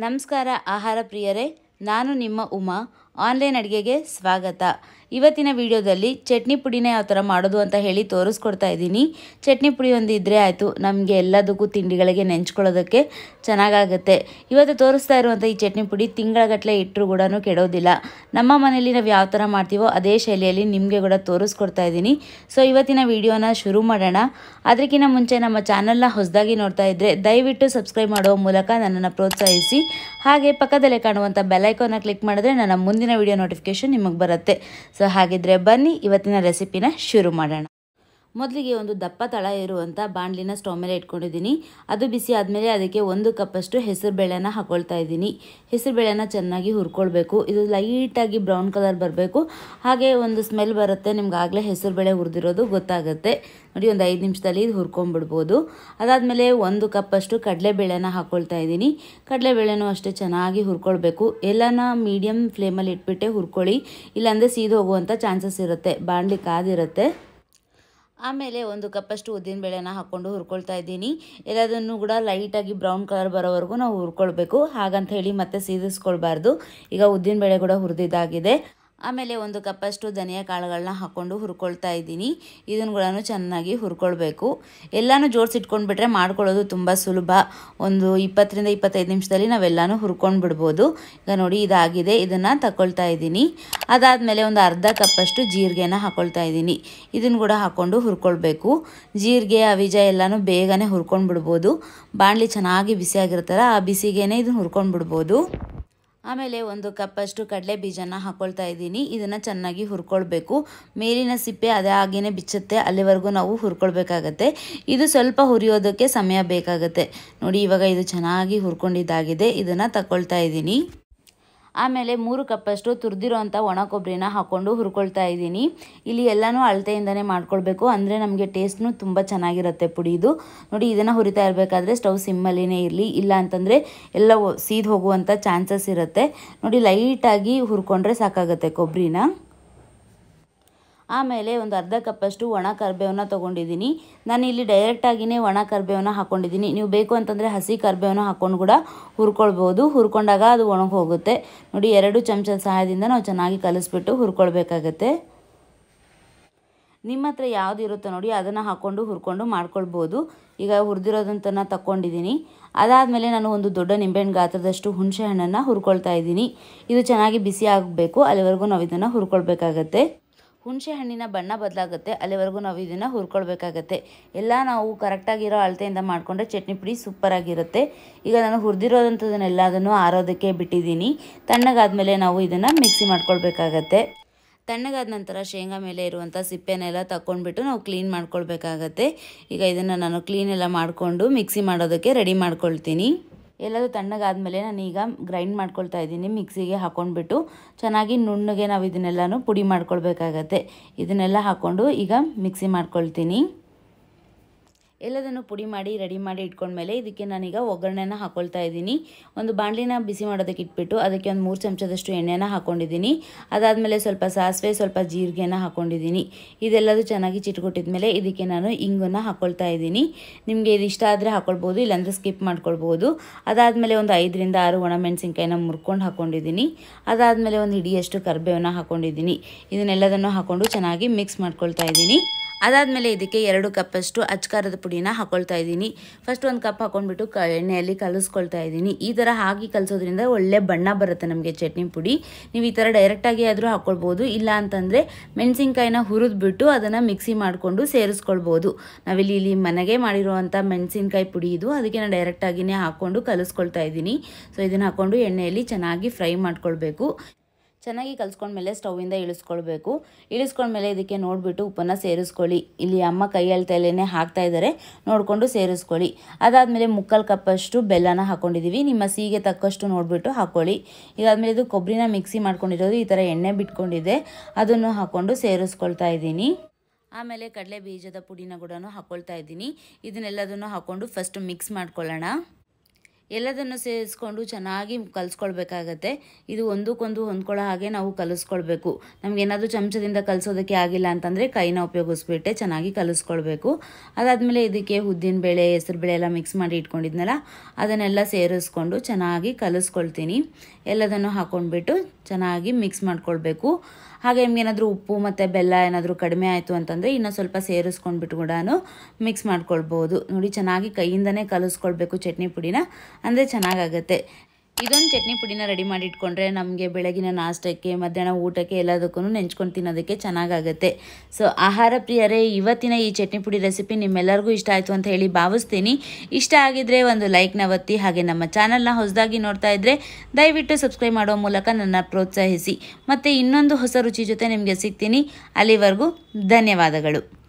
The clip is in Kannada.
ನಮಸ್ಕಾರ ಆಹಾರ ಪ್ರಿಯರೇ ನಾನು ನಿಮ್ಮ ಉಮಾ ಆನ್ಲೈನ್ ಅಡುಗೆಗೆ ಸ್ವಾಗತ ಇವತ್ತಿನ ವಿಡಿಯೋದಲ್ಲಿ ಚಟ್ನಿ ಪುಡಿನ ಯಾವ ಥರ ಮಾಡೋದು ಅಂತ ಹೇಳಿ ತೋರಿಸ್ಕೊಡ್ತಾ ಇದ್ದೀನಿ ಚಟ್ನಿ ಪುಡಿ ಒಂದು ಇದ್ದರೆ ಆಯಿತು ನಮಗೆ ಎಲ್ಲದಕ್ಕೂ ತಿಂಡಿಗಳಿಗೆ ನೆಂಚ್ಕೊಳ್ಳೋದಕ್ಕೆ ಚೆನ್ನಾಗಾಗುತ್ತೆ ಇವತ್ತು ತೋರಿಸ್ತಾ ಇರುವಂಥ ಈ ಚಟ್ನಿ ಪುಡಿ ತಿಂಗಳಗಟ್ಟಲೆ ಇಟ್ಟರು ಕೂಡ ಕೆಡೋದಿಲ್ಲ ನಮ್ಮ ಮನೇಲಿ ನಾವು ಯಾವ ಥರ ಮಾಡ್ತೀವೋ ಅದೇ ಶೈಲಿಯಲ್ಲಿ ನಿಮಗೆ ಕೂಡ ತೋರಿಸ್ಕೊಡ್ತಾ ಇದ್ದೀನಿ ಸೊ ಇವತ್ತಿನ ವಿಡಿಯೋನ ಶುರು ಮಾಡೋಣ ಅದಕ್ಕಿಂತ ಮುಂಚೆ ನಮ್ಮ ಚಾನಲ್ನ ಹೊಸದಾಗಿ ನೋಡ್ತಾ ಇದ್ದರೆ ದಯವಿಟ್ಟು ಸಬ್ಸ್ಕ್ರೈಬ್ ಮಾಡುವ ಮೂಲಕ ನನ್ನನ್ನು ಪ್ರೋತ್ಸಾಹಿಸಿ ಹಾಗೆ ಪಕ್ಕದಲ್ಲೇ ಕಾಣುವಂಥ ಬೆಲ್ಲೈಕಾನ್ನ ಕ್ಲಿಕ್ ಮಾಡಿದ್ರೆ ನನ್ನ ಮುಂದಿನ ವಿಡಿಯೋ ನೋಟಿಫಿಕೇಶನ್ ನಿಮಗೆ ಬರುತ್ತೆ ಸೊ ಹಾಗಿದ್ರೆ ಬನ್ನಿ ಇವತ್ತಿನ ರೆಸಿಪಿನ ಶುರು ಮಾಡೋಣ ಮೊದಲಿಗೆ ಒಂದು ದಪ್ಪ ತಳ ಇರುವಂಥ ಬಾಣಲಿನ ಸ್ಟವ್ ಮೇಲೆ ಇಟ್ಕೊಂಡಿದ್ದೀನಿ ಅದು ಬಿಸಿ ಆದಮೇಲೆ ಅದಕ್ಕೆ ಒಂದು ಕಪ್ಪಷ್ಟು ಹೆಸರು ಬೇಳೆನ ಹಾಕೊಳ್ತಾ ಇದ್ದೀನಿ ಹೆಸರು ಬೇಳೆನ ಚೆನ್ನಾಗಿ ಹುರ್ಕೊಳ್ಬೇಕು ಇದು ಲೈಟಾಗಿ ಬ್ರೌನ್ ಕಲರ್ ಬರಬೇಕು ಹಾಗೆ ಒಂದು ಸ್ಮೆಲ್ ಬರುತ್ತೆ ನಿಮ್ಗೆ ಆಗಲೇ ಹೆಸರು ಬೇಳೆ ಹುರಿದಿರೋದು ಗೊತ್ತಾಗುತ್ತೆ ನೋಡಿ ಒಂದು ಐದು ನಿಮಿಷದಲ್ಲಿ ಇದು ಹುರ್ಕೊಂಡ್ಬಿಡ್ಬೋದು ಅದಾದಮೇಲೆ ಒಂದು ಕಪ್ಪಷ್ಟು ಕಡಲೆಬೇಳೆನ ಹಾಕ್ಕೊಳ್ತಾ ಇದ್ದೀನಿ ಕಡಲೆಬೇಳೆನೂ ಅಷ್ಟೇ ಚೆನ್ನಾಗಿ ಹುರ್ಕೊಳ್ಬೇಕು ಎಲ್ಲನ ಮೀಡಿಯಮ್ ಫ್ಲೇಮಲ್ಲಿ ಇಟ್ಬಿಟ್ಟೆ ಹುರ್ಕೊಳ್ಳಿ ಇಲ್ಲಾಂದರೆ ಸೀದು ಹೋಗುವಂಥ ಚಾನ್ಸಸ್ ಇರುತ್ತೆ ಬಾಣಲಿ ಕಾದಿರುತ್ತೆ ಆಮೇಲೆ ಒಂದು ಕಪ್ಪಷ್ಟು ಉದ್ದಿನಬೇಳೆನ ಹಾಕ್ಕೊಂಡು ಹುರ್ಕೊಳ್ತಾ ಇದ್ದೀನಿ ಎಲ್ಲದನ್ನು ಕೂಡ ಲೈಟಾಗಿ ಬ್ರೌನ್ ಕಲರ್ ಬರೋವರೆಗೂ ನಾವು ಹುರ್ಕೊಳ್ಬೇಕು ಹಾಗಂತ ಹೇಳಿ ಮತ್ತೆ ಸೀದಿಸ್ಕೊಳ್ಬಾರ್ದು ಈಗ ಉದ್ದಿನಬೇಳೆ ಕೂಡ ಹುರಿದಿದ್ದಾಗಿದೆ ಆಮೇಲೆ ಒಂದು ಕಪ್ಪಷ್ಟು ಧನಿಯಾ ಕಾಳುಗಳನ್ನ ಹಾಕ್ಕೊಂಡು ಹುರ್ಕೊಳ್ತಾ ಇದ್ದೀನಿ ಇದನ್ನು ಕೂಡ ಚೆನ್ನಾಗಿ ಹುರ್ಕೊಳ್ಬೇಕು ಎಲ್ಲನೂ ಜೋಡಿಸಿಟ್ಕೊಂಡ್ಬಿಟ್ರೆ ಮಾಡ್ಕೊಳ್ಳೋದು ತುಂಬ ಸುಲಭ ಒಂದು ಇಪ್ಪತ್ತರಿಂದ ಇಪ್ಪತ್ತೈದು ನಿಮಿಷದಲ್ಲಿ ನಾವೆಲ್ಲನೂ ಹುರ್ಕೊಂಡು ಬಿಡ್ಬೋದು ಈಗ ನೋಡಿ ಇದಾಗಿದೆ ಇದನ್ನು ತಗೊಳ್ತಾ ಇದ್ದೀನಿ ಅದಾದಮೇಲೆ ಒಂದು ಅರ್ಧ ಕಪ್ಪಷ್ಟು ಜೀರಿಗೆನ ಹಾಕ್ಕೊಳ್ತಾ ಇದ್ದೀನಿ ಇದನ್ನು ಕೂಡ ಹಾಕ್ಕೊಂಡು ಹುರ್ಕೊಳ್ಬೇಕು ಜೀರಿಗೆ ಅವಿಜ ಎಲ್ಲನೂ ಬೇಗನೆ ಹುರ್ಕೊಂಡು ಬಿಡ್ಬೋದು ಬಾಣಲಿ ಚೆನ್ನಾಗಿ ಬಿಸಿಯಾಗಿರ್ತಾರೆ ಆ ಬಿಸಿಗೇನೆ ಇದನ್ನು ಹುರ್ಕೊಂಡು ಬಿಡ್ಬೋದು ಆಮೇಲೆ ಒಂದು ಕಪ್ಪಷ್ಟು ಕಡಲೆ ಬೀಜನ ಹಾಕ್ಕೊಳ್ತಾ ಇದ್ದೀನಿ ಇದನ್ನು ಚೆನ್ನಾಗಿ ಹುರ್ಕೊಳ್ಬೇಕು ಮೇಲಿನ ಸಿಪ್ಪೆ ಅದೇ ಹಾಗೇನೆ ಬಿಚ್ಚುತ್ತೆ ಅಲ್ಲಿವರೆಗೂ ನಾವು ಹುರ್ಕೊಳ್ಬೇಕಾಗತ್ತೆ ಇದು ಸ್ವಲ್ಪ ಹುರಿಯೋದಕ್ಕೆ ಸಮಯ ಬೇಕಾಗುತ್ತೆ ನೋಡಿ ಇವಾಗ ಇದು ಚೆನ್ನಾಗಿ ಹುರ್ಕೊಂಡಿದ್ದಾಗಿದೆ ಇದನ್ನು ತಗೊಳ್ತಾ ಇದ್ದೀನಿ ಆಮೇಲೆ ಮೂರು ಕಪ್ಪಷ್ಟು ತುರಿದಿರೋಂಥ ಒಣ ಕೊಬ್ಬರಿನ ಹಾಕ್ಕೊಂಡು ಹುರ್ಕೊಳ್ತಾ ಇದ್ದೀನಿ ಇಲ್ಲಿ ಎಲ್ಲನೂ ಅಳತೆಯಿಂದನೇ ಮಾಡ್ಕೊಳ್ಬೇಕು ಅಂದರೆ ನಮಗೆ ಟೇಸ್ಟ್ನು ತುಂಬ ಚೆನ್ನಾಗಿರುತ್ತೆ ಪುಡಿದು ನೋಡಿ ಇದನ್ನು ಹುರಿತಾ ಇರಬೇಕಾದ್ರೆ ಸ್ಟವ್ ಸಿಮ್ಮಲ್ಲಿನೇ ಇರಲಿ ಇಲ್ಲ ಅಂತಂದರೆ ಎಲ್ಲ ಸೀದ್ ಹೋಗುವಂಥ ಚಾನ್ಸಸ್ ಇರುತ್ತೆ ನೋಡಿ ಲೈಟಾಗಿ ಹುರ್ಕೊಂಡ್ರೆ ಸಾಕಾಗುತ್ತೆ ಕೊಬ್ಬರಿನ ಆಮೇಲೆ ಒಂದು ಅರ್ಧ ಕಪ್ಪಷ್ಟು ಒಣ ಕರ್ಬೇವನ್ನ ತೊಗೊಂಡಿದ್ದೀನಿ ನಾನು ಇಲ್ಲಿ ಡೈರೆಕ್ಟಾಗಿಯೇ ಒಣ ಕರ್ಬೇವನ್ನ ಹಾಕ್ಕೊಂಡಿದ್ದೀನಿ ನೀವು ಬೇಕು ಅಂತಂದರೆ ಹಸಿ ಕರ್ಬೇವನ್ನ ಹಾಕ್ಕೊಂಡು ಕೂಡ ಹುರ್ಕೊಳ್ಬೋದು ಹುರ್ಕೊಂಡಾಗ ಅದು ಒಣಗಿ ಹೋಗುತ್ತೆ ನೋಡಿ ಎರಡು ಚಮಚದ ಸಹಾಯದಿಂದ ನಾವು ಚೆನ್ನಾಗಿ ಕಲಿಸ್ಬಿಟ್ಟು ಹುರ್ಕೊಳ್ಬೇಕಾಗತ್ತೆ ನಿಮ್ಮ ಹತ್ರ ಯಾವ್ದು ಇರುತ್ತೋ ನೋಡಿ ಅದನ್ನು ಹಾಕ್ಕೊಂಡು ಹುರ್ಕೊಂಡು ಮಾಡ್ಕೊಳ್ಬೋದು ಈಗ ಹುರಿದಿರೋದಂತನ ತಗೊಂಡಿದ್ದೀನಿ ಅದಾದಮೇಲೆ ನಾನು ಒಂದು ದೊಡ್ಡ ನಿಂಬೆಹಣ್ಣು ಗಾತ್ರದಷ್ಟು ಹುಣಸೆ ಹಣ್ಣನ್ನು ಹುರ್ಕೊಳ್ತಾ ಇದ್ದೀನಿ ಇದು ಚೆನ್ನಾಗಿ ಬಿಸಿ ಆಗಬೇಕು ಅಲ್ಲಿವರೆಗೂ ನಾವು ಇದನ್ನು ಹುರ್ಕೊಳ್ಬೇಕಾಗತ್ತೆ ಹುಣಸೆ ಹಣ್ಣಿನ ಬಣ್ಣ ಬದಲಾಗುತ್ತೆ ಅಲ್ಲಿವರೆಗೂ ನಾವು ಇದನ್ನು ಹುರ್ಕೊಳ್ಬೇಕಾಗತ್ತೆ ಎಲ್ಲ ನಾವು ಕರೆಕ್ಟಾಗಿರೋ ಅಳತೆಯಿಂದ ಮಾಡಿಕೊಂಡ್ರೆ ಚಟ್ನಿ ಪುಡಿ ಸೂಪರಾಗಿರುತ್ತೆ ಈಗ ನಾನು ಹುರಿದಿರೋದಂಥದನ್ನೆಲ್ಲದನ್ನು ಆರೋದಕ್ಕೆ ಬಿಟ್ಟಿದ್ದೀನಿ ತಣ್ಣಗಾದ್ಮೇಲೆ ನಾವು ಇದನ್ನು ಮಿಕ್ಸಿ ಮಾಡ್ಕೊಳ್ಬೇಕಾಗತ್ತೆ ತಣ್ಣಗಾದ ನಂತರ ಶೇಂಗಾ ಮೇಲೆ ಇರುವಂಥ ಸಿಪ್ಪೆನೆಲ್ಲ ತಗೊಂಡ್ಬಿಟ್ಟು ನಾವು ಕ್ಲೀನ್ ಮಾಡ್ಕೊಳ್ಬೇಕಾಗತ್ತೆ ಈಗ ಇದನ್ನು ನಾನು ಕ್ಲೀನೆಲ್ಲ ಮಾಡಿಕೊಂಡು ಮಿಕ್ಸಿ ಮಾಡೋದಕ್ಕೆ ರೆಡಿ ಮಾಡ್ಕೊಳ್ತೀನಿ ಎಲ್ಲದೂ ತಣ್ಣಗಾದ್ಮೇಲೆ ನಾನು ಈಗ ಗ್ರೈಂಡ್ ಮಾಡ್ಕೊಳ್ತಾ ಇದ್ದೀನಿ ಮಿಕ್ಸಿಗೆ ಹಾಕ್ಕೊಂಡ್ಬಿಟ್ಟು ಚೆನ್ನಾಗಿ ನುಣ್ಣಗೆ ನಾವು ಇದನ್ನೆಲ್ಲನೂ ಪುಡಿ ಮಾಡ್ಕೊಳ್ಬೇಕಾಗತ್ತೆ ಇದನ್ನೆಲ್ಲ ಹಾಕ್ಕೊಂಡು ಈಗ ಮಿಕ್ಸಿ ಮಾಡ್ಕೊಳ್ತೀನಿ ಎಲ್ಲದನ್ನು ಪುಡಿ ಮಾಡಿ ರೆಡಿ ಮಾಡಿ ಇಟ್ಕೊಂಡ್ಮೇಲೆ ಇದಕ್ಕೆ ನಾನೀಗ ಒಗ್ಗರಣೆನ ಹಾಕ್ಕೊಳ್ತಾ ಇದ್ದೀನಿ ಒಂದು ಬಾಣಲಿನ ಬಿಸಿ ಮಾಡೋದಕ್ಕೆ ಇಟ್ಬಿಟ್ಟು ಅದಕ್ಕೆ ಒಂದು ಮೂರು ಚಮಚದಷ್ಟು ಎಣ್ಣೆನ ಹಾಕ್ಕೊಂಡಿದ್ದೀನಿ ಅದಾದಮೇಲೆ ಸ್ವಲ್ಪ ಸಾಸಿವೆ ಸ್ವಲ್ಪ ಜೀರಿಗೆನ ಹಾಕ್ಕೊಂಡಿದ್ದೀನಿ ಇದೆಲ್ಲದೂ ಚೆನ್ನಾಗಿ ಚಿಟ್ಕೊಟ್ಟಿದ್ಮೇಲೆ ಇದಕ್ಕೆ ನಾನು ಇಂಗನ್ನು ಹಾಕ್ಕೊಳ್ತಾ ಇದ್ದೀನಿ ನಿಮಗೆ ಇದು ಇಷ್ಟ ಆದರೆ ಹಾಕ್ಕೊಳ್ಬೋದು ಇಲ್ಲಾಂದರೆ ಸ್ಕಿಪ್ ಮಾಡ್ಕೊಳ್ಬೋದು ಅದಾದಮೇಲೆ ಒಂದು ಐದರಿಂದ ಆರು ಒಣಮೆಣಸಿನ್ಕಾಯಿನ ಮುರ್ಕೊಂಡು ಹಾಕ್ಕೊಂಡಿದ್ದೀನಿ ಅದಾದಮೇಲೆ ಒಂದು ಹಿಡಿಯಷ್ಟು ಕರಿಬೇವನ್ನ ಹಾಕ್ಕೊಂಡಿದ್ದೀನಿ ಇದನ್ನೆಲ್ಲದನ್ನು ಹಾಕ್ಕೊಂಡು ಚೆನ್ನಾಗಿ ಮಿಕ್ಸ್ ಮಾಡ್ಕೊಳ್ತಾ ಇದ್ದೀನಿ ಅದಾದಮೇಲೆ ಇದಕ್ಕೆ ಎರಡು ಕಪ್ಪಷ್ಟು ಅಚ್ಕಾರದ ಪುಡಿನ ಹಾಕ್ಕೊಳ್ತಾ ಇದ್ದೀನಿ ಫಸ್ಟ್ ಒಂದು ಕಪ್ ಹಾಕ್ಕೊಂಡ್ಬಿಟ್ಟು ಕ ಎಣ್ಣೆಯಲ್ಲಿ ಕಲಿಸ್ಕೊಳ್ತಾ ಇದ್ದೀನಿ ಈ ಥರ ಹಾಕಿ ಕಲಿಸೋದ್ರಿಂದ ಒಳ್ಳೆ ಬಣ್ಣ ಬರುತ್ತೆ ನಮಗೆ ಚಟ್ನಿ ಪುಡಿ ನೀವು ಈ ಥರ ಡೈರೆಕ್ಟಾಗಿ ಆದರೂ ಹಾಕ್ಕೊಳ್ಬೋದು ಇಲ್ಲ ಅಂತಂದರೆ ಮೆಣಸಿನ್ಕಾಯಿನ ಹುರಿದ್ಬಿಟ್ಟು ಅದನ್ನು ಮಿಕ್ಸಿ ಮಾಡಿಕೊಂಡು ಸೇರಿಸ್ಕೊಳ್ಬೋದು ನಾವಿಲ್ಲಿ ಇಲ್ಲಿ ಮನೆಗೆ ಮಾಡಿರುವಂಥ ಮೆಣಸಿನ್ಕಾಯಿ ಪುಡಿ ಇದು ಅದಕ್ಕೆ ನಾನು ಡೈರೆಕ್ಟಾಗಿಯೇ ಹಾಕ್ಕೊಂಡು ಕಲಿಸ್ಕೊಳ್ತಾ ಇದ್ದೀನಿ ಸೊ ಇದನ್ನು ಹಾಕ್ಕೊಂಡು ಎಣ್ಣೆಯಲ್ಲಿ ಚೆನ್ನಾಗಿ ಫ್ರೈ ಮಾಡ್ಕೊಳ್ಬೇಕು ಚೆನ್ನಾಗಿ ಕಲಿಸ್ಕೊಂಡ್ಮೇಲೆ ಸ್ಟೌವಿಂದ ಇಳಿಸ್ಕೊಳ್ಬೇಕು ಇಳಿಸ್ಕೊಂಡ್ಮೇಲೆ ಇದಕ್ಕೆ ನೋಡಿಬಿಟ್ಟು ಉಪ್ಪನ್ನು ಸೇರಿಸ್ಕೊಳ್ಳಿ ಇಲ್ಲಿ ಅಮ್ಮ ಕೈ ಅಳ್ತಲೇ ಹಾಕ್ತಾ ಇದ್ದಾರೆ ನೋಡಿಕೊಂಡು ಸೇರಿಸ್ಕೊಳ್ಳಿ ಅದಾದಮೇಲೆ ಮುಕ್ಕಾಲು ಕಪ್ಪಷ್ಟು ಬೆಲ್ಲನ ಹಾಕ್ಕೊಂಡಿದ್ದೀವಿ ನಿಮ್ಮ ಸಿಹಿಗೆ ತಕ್ಕಷ್ಟು ನೋಡಿಬಿಟ್ಟು ಹಾಕ್ಕೊಳ್ಳಿ ಇದಾದಮೇಲೆ ಇದು ಕೊಬ್ಬರಿನ ಮಿಕ್ಸಿ ಮಾಡ್ಕೊಂಡಿರೋದು ಈ ಥರ ಎಣ್ಣೆ ಬಿಟ್ಕೊಂಡಿದೆ ಅದನ್ನು ಹಾಕ್ಕೊಂಡು ಸೇರಿಸ್ಕೊಳ್ತಾ ಇದ್ದೀನಿ ಆಮೇಲೆ ಕಡಲೆ ಬೀಜದ ಪುಡಿನ ಕೂಡ ಹಾಕ್ಕೊಳ್ತಾ ಇದ್ದೀನಿ ಇದನ್ನೆಲ್ಲದನ್ನು ಹಾಕ್ಕೊಂಡು ಫಸ್ಟ್ ಮಿಕ್ಸ್ ಮಾಡ್ಕೊಳ್ಳೋಣ ಎಲ್ಲದನ್ನು ಸೇರಿಸ್ಕೊಂಡು ಚೆನ್ನಾಗಿ ಕಲಿಸ್ಕೊಳ್ಬೇಕಾಗತ್ತೆ ಇದು ಒಂದಕ್ಕೊಂದು ಹೊಂದ್ಕೊಳ್ಳೋ ಹಾಗೆ ನಾವು ಕಲಿಸ್ಕೊಳ್ಬೇಕು ನಮಗೇನಾದರೂ ಚಮಚದಿಂದ ಕಲಿಸೋದಕ್ಕೆ ಆಗಿಲ್ಲ ಅಂತಂದರೆ ಕೈನ ಉಪಯೋಗಿಸ್ಬಿಟ್ಟೆ ಚೆನ್ನಾಗಿ ಕಲಿಸ್ಕೊಳ್ಬೇಕು ಅದಾದಮೇಲೆ ಇದಕ್ಕೆ ಉದ್ದಿನಬೇಳೆ ಹೆಸರುಬೇಳೆ ಎಲ್ಲ ಮಿಕ್ಸ್ ಮಾಡಿ ಇಟ್ಕೊಂಡಿದ್ನಲ್ಲ ಅದನ್ನೆಲ್ಲ ಸೇರಿಸ್ಕೊಂಡು ಚೆನ್ನಾಗಿ ಕಲಿಸ್ಕೊಳ್ತೀನಿ ಎಲ್ಲದನ್ನು ಹಾಕ್ಕೊಂಡ್ಬಿಟ್ಟು ಚೆನ್ನಾಗಿ ಮಿಕ್ಸ್ ಮಾಡ್ಕೊಳ್ಬೇಕು ಹಾಗೆ ನಿಮ್ಗೇನಾದರೂ ಉಪ್ಪು ಮತ್ತು ಬೆಲ್ಲ ಏನಾದರೂ ಕಡಿಮೆ ಆಯಿತು ಅಂತಂದರೆ ಇನ್ನೂ ಸ್ವಲ್ಪ ಸೇರಿಸ್ಕೊಂಡ್ಬಿಟ್ಟು ಕೂಡ ಮಿಕ್ಸ್ ಮಾಡ್ಕೊಳ್ಬೋದು ನೋಡಿ ಚೆನ್ನಾಗಿ ಕೈಯಿಂದನೇ ಕಲಿಸ್ಕೊಳ್ಬೇಕು ಚಟ್ನಿ ಪುಡಿನ ಅಂದರೆ ಚೆನ್ನಾಗಾಗತ್ತೆ ಇದೊಂದು ಚಟ್ನಿ ಪುಡಿನ ರೆಡಿ ಮಾಡಿ ಇಟ್ಕೊಂಡ್ರೆ ನಮಗೆ ಬೆಳಗಿನ ನಾಷ್ಟಕ್ಕೆ ಮಧ್ಯಾಹ್ನ ಊಟಕ್ಕೆ ಎಲ್ಲದಕ್ಕೂ ನೆಂಚ್ಕೊಂಡು ತಿನ್ನೋದಕ್ಕೆ ಚೆನ್ನಾಗಾಗುತ್ತೆ ಸೊ ಆಹಾರ ಪ್ರಿಯರೇ ಇವತ್ತಿನ ಈ ಚಟ್ನಿ ಪುಡಿ ರೆಸಿಪಿ ನಿಮ್ಮೆಲ್ಲರಿಗೂ ಇಷ್ಟ ಆಯಿತು ಅಂತ ಹೇಳಿ ಭಾವಿಸ್ತೀನಿ ಇಷ್ಟ ಆಗಿದ್ರೆ ಒಂದು ಲೈಕ್ನ ಒತ್ತಿ ಹಾಗೆ ನಮ್ಮ ಚಾನಲ್ನ ಹೊಸದಾಗಿ ನೋಡ್ತಾ ಇದ್ದರೆ ದಯವಿಟ್ಟು ಸಬ್ಸ್ಕ್ರೈಬ್ ಮಾಡೋ ಮೂಲಕ ನನ್ನ ಪ್ರೋತ್ಸಾಹಿಸಿ ಮತ್ತು ಇನ್ನೊಂದು ಹೊಸ ರುಚಿ ಜೊತೆ ನಿಮಗೆ ಸಿಗ್ತೀನಿ ಅಲ್ಲಿವರೆಗೂ ಧನ್ಯವಾದಗಳು